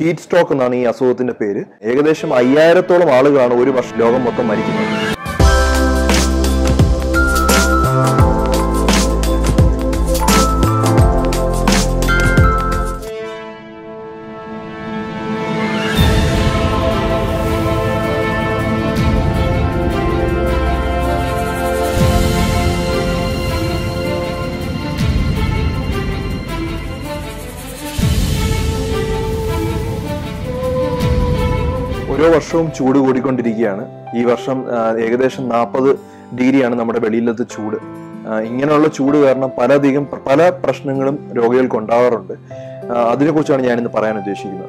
heat stroke എന്നാണ് ഈ അസുഖത്തിന്റെ പേര് ഏകദേശം അയ്യായിരത്തോളം ആളുകളാണ് ഒരു വർഷം ലോകം മൊത്തം മരിക്കുന്നത് ഓരോ വർഷവും ചൂട് കൂടിക്കൊണ്ടിരിക്കുകയാണ് ഈ വർഷം ആ, ഏകദേശം നാൽപ്പത് ഡിഗ്രിയാണ് നമ്മുടെ വെളിയിലത്തെ ചൂട് ആ, ഇങ്ങനെയുള്ള ചൂട് കാരണം പലധികം പല പ്രശ്നങ്ങളും രോഗികൾക്ക് ഉണ്ടാവാറുണ്ട് ആ, അതിനെക്കുറിച്ചാണ് ഞാനിന്ന് പറയാൻ ഉദ്ദേശിക്കുന്നത്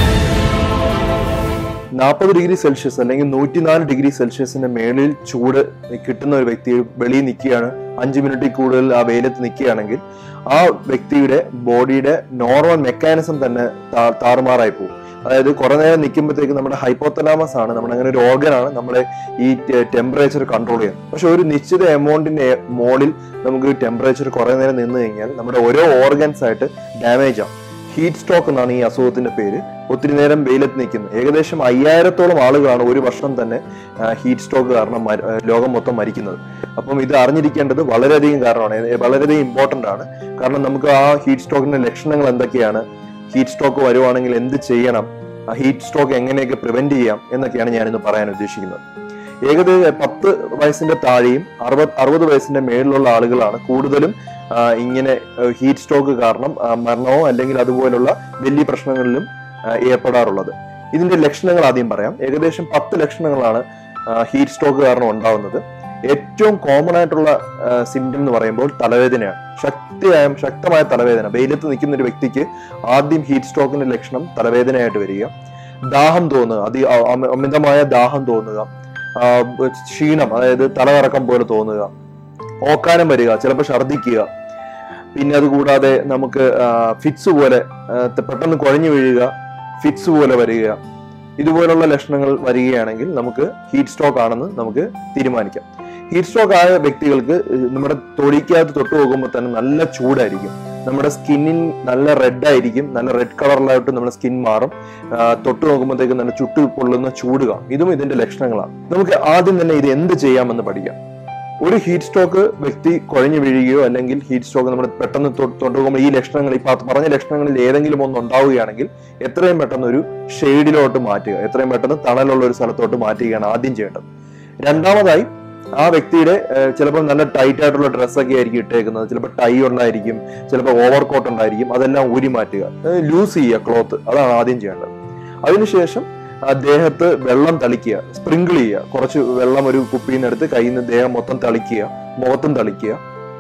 നാൽപ്പത് ഡിഗ്രി സെൽഷ്യസ് അല്ലെങ്കിൽ നൂറ്റിനാല് ഡിഗ്രി സെൽഷ്യസിന്റെ മേളിൽ ചൂട് കിട്ടുന്ന ഒരു വ്യക്തി വെളിയിൽ നിൽക്കുകയാണ് അഞ്ച് മിനിറ്റിൽ കൂടുതൽ ആ വെയിലത്ത് നിൽക്കുകയാണെങ്കിൽ ആ വ്യക്തിയുടെ ബോഡിയുടെ നോർമൽ മെക്കാനിസം തന്നെ താ- താറുമാറായി പോകും അതായത് കുറെ നേരം നിൽക്കുമ്പോഴത്തേക്ക് നമ്മുടെ ഹൈപ്പോത്തലാമസ് ആണ് നമ്മുടെ അങ്ങനെ ഒരു ഓർഗൻ ആണ് നമ്മളെ ഈ ടെമ്പറേച്ചർ കൺട്രോൾ ചെയ്യുന്നത് പക്ഷെ ഒരു നിശ്ചിത എമൗണ്ടിന്റെ മോളിൽ നമുക്ക് ടെമ്പറേച്ചർ കുറെ നേരം നിന്ന് കഴിഞ്ഞാൽ നമ്മുടെ ഓരോ ഓർഗൻസ് ആയിട്ട് ഡാമേജ് ആവും ഹീറ്റ് സ്ട്രോക്ക് എന്നാണ് ഈ അസുഖത്തിന്റെ പേര് ഒത്തിരി നേരം വെയിലത്ത് നിൽക്കുന്നത് ഏകദേശം അയ്യായിരത്തോളം ആളുകളാണ് ഒരു വർഷം തന്നെ ഹീറ്റ് സ്ട്രോക്ക് കാരണം മര- ആ, ലോകം മൊത്തം മരിക്കുന്നത് അപ്പം ഇത് അറിഞ്ഞിരിക്കേണ്ടത് വളരെയധികം കാരണമാണ് ഏ, വളരെയധികം ഇമ്പോർട്ടന്റ് ആണ് കാരണം നമുക്ക് ആ ഹീറ്റ് സ്ട്രോക്കിന്റെ ലക്ഷണങ്ങൾ എന്തൊക്കെയാണ് ഹീറ്റ് സ്ട്രോക്ക് വരുവാണെങ്കിൽ എന്ത് ചെയ്യണം ആ ഹീറ്റ് സ്ട്രോക്ക് എങ്ങനെയൊക്കെ പ്രിവെന്റ് ചെയ്യാം എന്നൊക്കെയാണ് ഞാനിന്ന് പറയാൻ ഉദ്ദേശിക്കുന്നത് ഏകദേശം പത്ത് വയസ്സിന്റെ താഴെയും അറുപത് അറുപത് വയസ്സിന്റെ മേളിലുള്ള ആളുകളാണ് കൂടുതലും ആ, ഇങ്ങനെ ഹീറ്റ് സ്ട്രോക്ക് കാരണം ആ, മരണമോ അല്ലെങ്കിൽ അതുപോലുള്ള വലിയ പ്രശ്നങ്ങളിലും ആ, ഏർപ്പെടാറുള്ളത് ഇതിന്റെ ലക്ഷണങ്ങൾ ആദ്യം പറയാം ഏകദേശം പത്ത് ലക്ഷണങ്ങളാണ് ഹീറ്റ് സ്ട്രോക്ക് കാരണം ഉണ്ടാവുന്നത് ഏറ്റവും കോമൺ ആയിട്ടുള്ള സിംറ്റം എന്ന് പറയുമ്പോൾ തലവേദനയാണ് ശക്തിയായ ശക്തമായ തലവേദന വെയിലത്ത് നിൽക്കുന്ന ഒരു വ്യക്തിക്ക് ആദ്യം ഹീറ്റ് സ്ട്രോക്കിന്റെ ലക്ഷണം തലവേദനയായിട്ട് വരിക ദാഹം തോന്നുക അതി അ- അമി- അമിതമായ ദാഹം തോന്നുക ആ, ക്ഷീണം അതായത് തലകറക്കം പോലെ തോന്നുക ഓക്കാനം വരിക ചിലപ്പോൾ ഛർദ്ദിക്കുക പിന്നെ അതുകൂടാതെ നമുക്ക് ഫിറ്റ്സ് പോലെ ആ, പെട്ടെന്ന് കുഴഞ്ഞു വീഴുക ഫിറ്റ്സ് പോലെ വരിക ഇതുപോലുള്ള ലക്ഷണങ്ങൾ വരികയാണെങ്കിൽ നമുക്ക് ഹീറ്റ് സ്ട്രോക്ക് ആണെന്ന് നമുക്ക് തീരുമാനിക്കാം ഹീറ്റ് സ്ട്രോക്ക് ആയ വ്യക്തികൾക്ക് ഏഹ്, നമ്മുടെ തൊടിക്കകത്ത് തൊട്ട് പോകുമ്പോൾ തന്നെ നല്ല ചൂടായിരിക്കും നമ്മുടെ സ്കിന്നിൻ നല്ല റെഡ് ആയിരിക്കും നല്ല റെഡ് കളറിലായിട്ട് നമ്മുടെ സ്കിൻ മാറും ആ, തൊട്ട് നോക്കുമ്പോഴത്തേക്ക് നല്ല ചുട്ടു പൊള്ളുന്ന ചൂട് കാണും ഇതും ഇതിന്റെ ലക്ഷണങ്ങളാണ് നമുക്ക് ആദ്യം തന്നെ ഇത് എന്ത് ചെയ്യാമെന്ന് പഠിക്കാം ഒരു ഹീറ്റ് സ്ട്രോക്ക് വ്യക്തി കുഴഞ്ഞു വീഴുകയോ അല്ലെങ്കിൽ ഹീറ്റ് സ്ട്രോക്ക് നമ്മൾ പെട്ടെന്ന് തൊ- തൊട്ട് പോകുമ്പോൾ ഈ ലക്ഷണങ്ങൾ ഈ പ- പറഞ്ഞ ലക്ഷണങ്ങളിൽ ഏതെങ്കിലും ഒന്ന് ഉണ്ടാവുകയാണെങ്കിൽ എത്രയും പെട്ടെന്ന് ഒരു ഷെയ്ഡിലോട്ട് മാറ്റുക എത്രയും പെട്ടെന്ന് തണലുള്ള ഒരു സ്ഥലത്തോട്ട് മാറ്റുകയാണ് ആദ്യം ചെയ്യേണ്ടത് രണ്ടാമതായി ആ വ്യക്തിയുടെ ഏഹ്, ചിലപ്പോൾ നല്ല ടൈറ്റ് ആയിട്ടുള്ള ഡ്രസ്സൊക്കെ ആയിരിക്കും ഇട്ടേക്കുന്നത് ചിലപ്പോൾ ടൈ ഉണ്ടായിരിക്കും ചിലപ്പോൾ ഓവർ കോട്ട് ഉണ്ടായിരിക്കും അതെല്ലാം ഊരി മാറ്റുക ലൂസ് ചെയ്യുക ക്ലോത്ത് അതാണ് ആദ്യം ചെയ്യേണ്ടത് അതിനുശേഷം ആ ദേഹത്ത് വെള്ളം തളിക്കുക സ്പ്രിങ്കിൾ ചെയ്യുക കുറച്ച് വെള്ളം ഒരു കുപ്പിയിൽ നിന്ന് എടുത്ത് കയ്യിൽ നിന്ന് ദേഹം മൊത്തം തളിക്കുക മുഖത്തും തളിക്കുക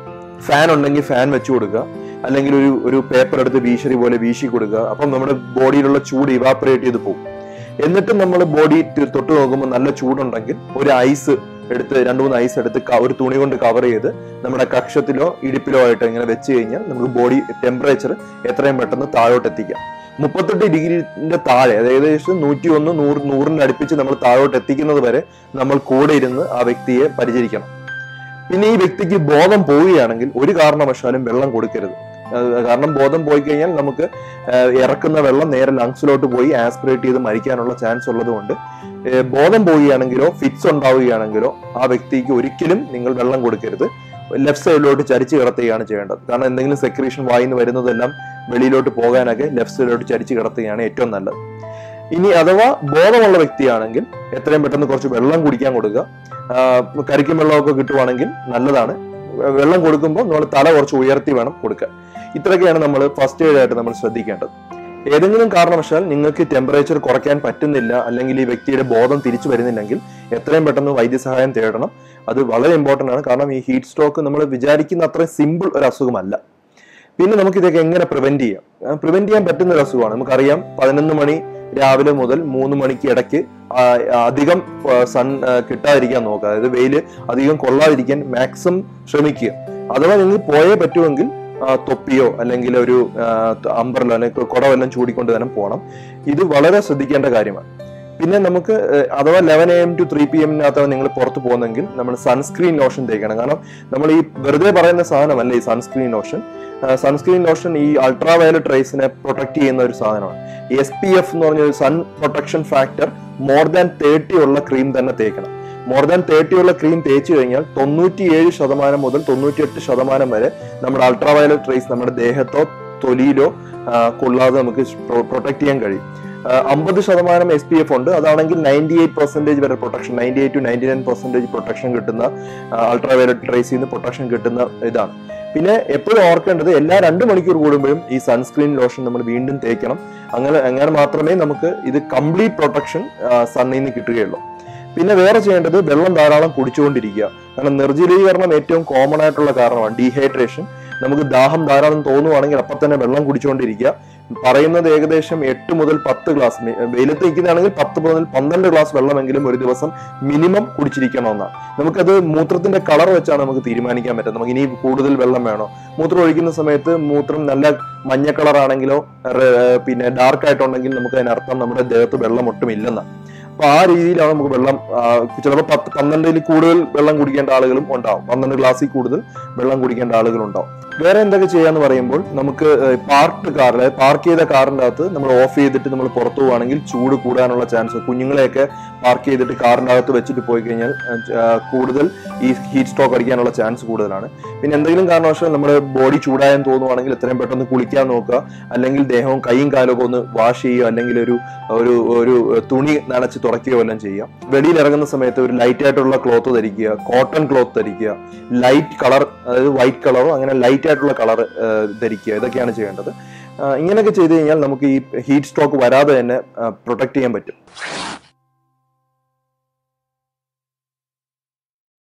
ഫാൻ ഉണ്ടെങ്കിൽ ഫാൻ വെച്ചു കൊടുക്കുക അല്ലെങ്കിൽ ഒരു ഒരു പേപ്പർ എടുത്ത് വീശരി പോലെ വീശി കൊടുക്കുക അപ്പം നമ്മുടെ ബോഡിയിലുള്ള ചൂട് ഇവാപ്പറേറ്റ് ചെയ്ത് പോകും എന്നിട്ട് നമ്മൾ ബോഡി തൊട്ട് നോക്കുമ്പോൾ നല്ല ചൂടുണ്ടെങ്കിൽ ഒരു ഐസ് എടുത്ത് രണ്ട് മൂന്ന് ഐസ് എടുത്ത് ക- ഒരു തുണി കൊണ്ട് കവർ ചെയ്ത് നമ്മുടെ കക്ഷത്തിലോ ഇടുപ്പിലോ ആയിട്ട് ഇങ്ങനെ വെച്ച് കഴിഞ്ഞാൽ നമുക്ക് ബോഡി ടെമ്പറേച്ചർ എത്രയും പെട്ടെന്ന് താഴോട്ട് എത്തിക്കാം മുപ്പത്തെട്ട് ഡിഗ്രിന്റെ താഴെ അത് ഏകദേശം നൂറ്റി ഒന്ന് നൂറ് നൂറിന്റെ അടുപ്പിച്ച് നമ്മൾ താഴോട്ട് എത്തിക്കുന്നത് വരെ നമ്മൾ കൂടെ ഇരുന്ന് ആ വ്യക്തിയെ പരിചരിക്കണം പിന്നെ ഈ വ്യക്തിക്ക് ബോധം പോവുകയാണെങ്കിൽ ഒരു കാരണവശാലും വെള്ളം കൊടുക്കരുത് അത് കാരണം ബോധം പോയി കഴിഞ്ഞാൽ നമുക്ക് ഏഹ്, ഇറക്കുന്ന വെള്ളം നേരെ ലങ്സിലോട്ട് പോയി ആസ്പിറേറ്റ് ചെയ്ത് മരിക്കാനുള്ള ചാൻസ് ഉള്ളതുകൊണ്ട് ഏഹ്, ബോധം പോവുകയാണെങ്കിലോ ഫിറ്റ്സ് ഉണ്ടാവുകയാണെങ്കിലോ ആ വ്യക്തിക്ക് ഒരിക്കലും നിങ്ങൾ വെള്ളം കൊടുക്കരുത് ലെഫ്റ്റ് സൈഡിലോട്ട് ചരിച്ച് കിടത്തുകയാണ് ചെയ്യേണ്ടത് കാരണം എന്തെങ്കിലും സെക്രീഷൻ വായിന്ന് വരുന്നതെല്ലാം വെളിയിലോട്ട് പോകാനൊക്കെ ലെഫ്റ്റ് സൈഡിലോട്ട് ചരിച്ച് കിടത്തുകയാണ് ഏറ്റവും നല്ലത് ഇനി അഥവാ ബോധമുള്ള വ്യക്തിയാണെങ്കിൽ എത്രയും പെട്ടെന്ന് കുറച്ച് വെള്ളം കുടിക്കാൻ കൊടുക്കുക ആഹ് കരിക്കും വെള്ളമൊക്കെ കിട്ടുവാണെങ്കിൽ നല്ലതാണ് വെ- വെള്ളം കൊടുക്കുമ്പോൾ നമ്മൾ തല കുറച്ച് ഉയർത്തി വേണം കൊടുക്കാൻ ഇത്രയൊക്കെയാണ് നമ്മൾ ഫസ്റ്റ് എയ്ഡ് ആയിട്ട് നമ്മൾ ശ്രദ്ധിക്കേണ്ടത് ഏതെങ്കിലും കാരണവശാൽ നിങ്ങൾക്ക് ടെമ്പറേച്ചർ കുറയ്ക്കാൻ പറ്റുന്നില്ല അല്ലെങ്കിൽ ഈ വ്യക്തിയുടെ ബോധം തിരിച്ചു വരുന്നില്ലെങ്കിൽ എത്രയും പെട്ടെന്ന് വൈദ്യസഹായം തേടണം അത് വളരെ ഇമ്പോർട്ടന്റ് ആണ് കാരണം ഈ ഹീറ്റ് സ്ട്രോക്ക് നമ്മൾ വിചാരിക്കുന്ന അത്രയും സിമ്പിൾ ഒരു അസുഖമല്ല പിന്നെ നമുക്ക് ഇതൊക്കെ എങ്ങനെ പ്രിവെന്റ് ചെയ്യാം പ്രിവെന്റ് ചെയ്യാൻ പറ്റുന്ന ഒരു അസുഖമാണ് നമുക്കറിയാം പതിനൊന്ന് മണി രാവിലെ മുതൽ മൂന്ന് മണിക്ക് ഇടയ്ക്ക് ആ, അധികം സൺ കിട്ടാതിരിക്കാൻ നോക്കുക അതായത് വെയില് അധികം കൊള്ളാതിരിക്കാൻ മാക്സിമം ശ്രമിക്കുക അഥവാ നിങ്ങൾക്ക് പോയേ പറ്റുമെങ്കിൽ ആ, തൊപ്പിയോ അല്ലെങ്കിൽ ഒരു അമ്പറലോ അല്ലെങ്കിൽ കുടവെല്ലാം ചൂടിക്കൊണ്ട് തന്നെ പോകണം ഇത് വളരെ ശ്രദ്ധിക്കേണ്ട കാര്യമാണ് പിന്നെ നമുക്ക് ഏഹ്, അഥവാ eleven A M to three P എമ്മിനകത്താണ് നിങ്ങൾ പുറത്ത് പോകുന്നെങ്കിൽ നമ്മൾ സൺസ്ക്രീൻ ലോഷൻ തേക്കണം കാരണം നമ്മൾ ഈ വെറുതെ പറയുന്ന സാധനമല്ല ഈ സൺസ്ക്രീൻ ലോഷൻ സൺസ്ക്രീൻ ലോഷൻ ഈ അൾട്രാ വയലറ്റ് റേസിനെ പ്രൊട്ടക്ട് ചെയ്യുന്ന ഒരു സാധനമാണ് എസ് പി എഫ് എന്ന് പറഞ്ഞ ഒരു sun protection factor more than thirty ഉള്ള ക്രീം തന്നെ തേക്കണം മോർ ദാൻ തേർട്ടി ഉള്ള ക്രീം തേച്ച് കഴിഞ്ഞാൽ തൊണ്ണൂറ്റിയേഴ് ശതമാനം മുതൽ തൊണ്ണൂറ്റിയെട്ട് ശതമാനം വരെ നമ്മുടെ അൾട്രാ വയലറ്റ് റേസ് നമ്മുടെ ദേഹത്തോ തൊലിയിലോ ആ, കൊള്ളാതെ നമുക്ക് പ്രൊട്ടക്ട് ചെയ്യാൻ കഴിയും അമ്പത് ശതമാനം എസ് പി എഫ് ഉണ്ട് അതാണെങ്കിൽ നയൻറ്റി എയ്റ്റ് പെർസെന്റേജ് വരെ protection ninety eight to ninety nine percentage protection കിട്ടുന്ന അൾട്രാ വയലറ്റ് റേസിൽ നിന്ന് പ്രൊട്ടക്ഷൻ കിട്ടുന്ന ഇതാണ് പിന്നെ എപ്പോഴും ഓർക്കേണ്ടത് എല്ലാ രണ്ട് മണിക്കൂർ കൂടുമ്പോഴും ഈ സൺസ്ക്രീൻ ലോഷൻ നമ്മൾ വീണ്ടും തേക്കണം അങ്ങനെ അങ്ങനെ മാത്രമേ നമുക്ക് ഇത് കംപ്ലീറ്റ് പ്രൊട്ടക്ഷൻ സണ്ണിൽ നിന്ന് കിട്ടുകയുള്ളൂ പിന്നെ വേറെ ചെയ്യേണ്ടത് വെള്ളം ധാരാളം കുടിച്ചുകൊണ്ടിരിക്കുക കാരണം നിർജ്ജലീകരണം ഏറ്റവും കോമൺ ആയിട്ടുള്ള കാരണമാണ് ഡീഹൈഡ്രേഷൻ നമുക്ക് ദാഹം ധാരാളം തോന്നുവാണെങ്കിൽ അപ്പം തന്നെ വെള്ളം കുടിച്ചുകൊണ്ടിരിക്കുക പറയുന്നത് ഏകദേശം എട്ട് മുതൽ പത്ത് ഗ്ലാസ് മി- വെയിലത്ത് നിൽക്കുന്നതാണെങ്കിൽ പത്ത് മുതൽ പന്ത്രണ്ട് ഗ്ലാസ് വെള്ളമെങ്കിലും ഒരു ദിവസം മിനിമം കുടിച്ചിരിക്കണമെന്നാണ് നമുക്കത് മൂത്രത്തിന്റെ കളർ വെച്ചാണ് നമുക്ക് തീരുമാനിക്കാൻ പറ്റുന്നത് നമുക്ക് ഇനി കൂടുതൽ വെള്ളം വേണോ മൂത്രം ഒഴിക്കുന്ന സമയത്ത് മൂത്രം നല്ല മഞ്ഞ കളർ ആണെങ്കിലോ റെ- പിന്നെ ഡാർക്ക് ആയിട്ടുണ്ടെങ്കിൽ നമുക്ക് അതിനർത്ഥം നമ്മുടെ ദേഹത്ത് വെള്ളം ഒട്ടും ഇല്ലെന്നാണ് അപ്പൊ ആ രീതിയിലാണ് നമുക്ക് വെള്ളം ചിലപ്പോൾ പത്ത് പന്ത്രണ്ടിൽ കൂടുതൽ വെള്ളം കുടിക്കേണ്ട ആളുകളും ഉണ്ടാവും പന്ത്രണ്ട് ഗ്ലാസ്സിൽ കൂടുതൽ വെള്ളം കുടിക്കേണ്ട ആളുകൾ ഉണ്ടാവും വേറെ എന്തൊക്കെ ചെയ്യാന്ന് പറയുമ്പോൾ നമുക്ക് പാർക്ക് കാർ അതായത് പാർക്ക് ചെയ്ത കാറിന്റെ അകത്ത് നമ്മൾ ഓഫ് ചെയ്തിട്ട് നമ്മൾ പുറത്തു പോവുകയാണെങ്കിൽ ചൂട് കൂടാനുള്ള ചാൻസ് കുഞ്ഞുങ്ങളെയൊക്കെ പാർക്ക് ചെയ്തിട്ട് കാറിന്റെ അകത്ത് വെച്ചിട്ട് പോയി കഴിഞ്ഞാൽ ആ, കൂടുതൽ ഈ ഹീറ്റ് സ്ട്രോക്ക് അടിക്കാനുള്ള ചാൻസ് കൂടുതലാണ് പിന്നെ എന്തെങ്കിലും കാരണവശാൽ നമ്മുടെ ബോഡി ചൂടായെന്ന് തോന്നുവാണെങ്കിൽ എത്രയും പെട്ടെന്ന് കുളിക്കാൻ നോക്കുക അല്ലെങ്കിൽ ദേഹവും കൈയും കാലും ഒക്കെ ഒന്ന് വാഷ് ചെയ്യുക അല്ലെങ്കിൽ ഒരു ഒരു ഒരു തുണി നനച്ച് തുറക്കുകയോ എല്ലാം ചെയ്യാം വെളിയിൽ ഇറങ്ങുന്ന സമയത്ത് ഒരു ലൈറ്റ് ആയിട്ടുള്ള ക്ലോത്ത് ധരിക്കുക കോട്ടൺ ക്ലോത്ത് ധരിക്കുക ലൈറ്റ് കളർ അതായത് വൈറ്റ് കളറോ അങ്ങനെ ലൈറ്റ് ആയിട്ടുള്ള കളർ ധരിക്കുക ഇതൊക്കെയാണ് ചെയ്യേണ്ടത് ആ, ഇങ്ങനെയൊക്കെ ചെയ്ത് കഴിഞ്ഞാൽ നമുക്ക് ഈ ഹീറ്റ് സ്ട്രോക്ക് വരാതെ തന്നെ പ്രൊട്ടക്ട് ചെയ്യാൻ പറ്റും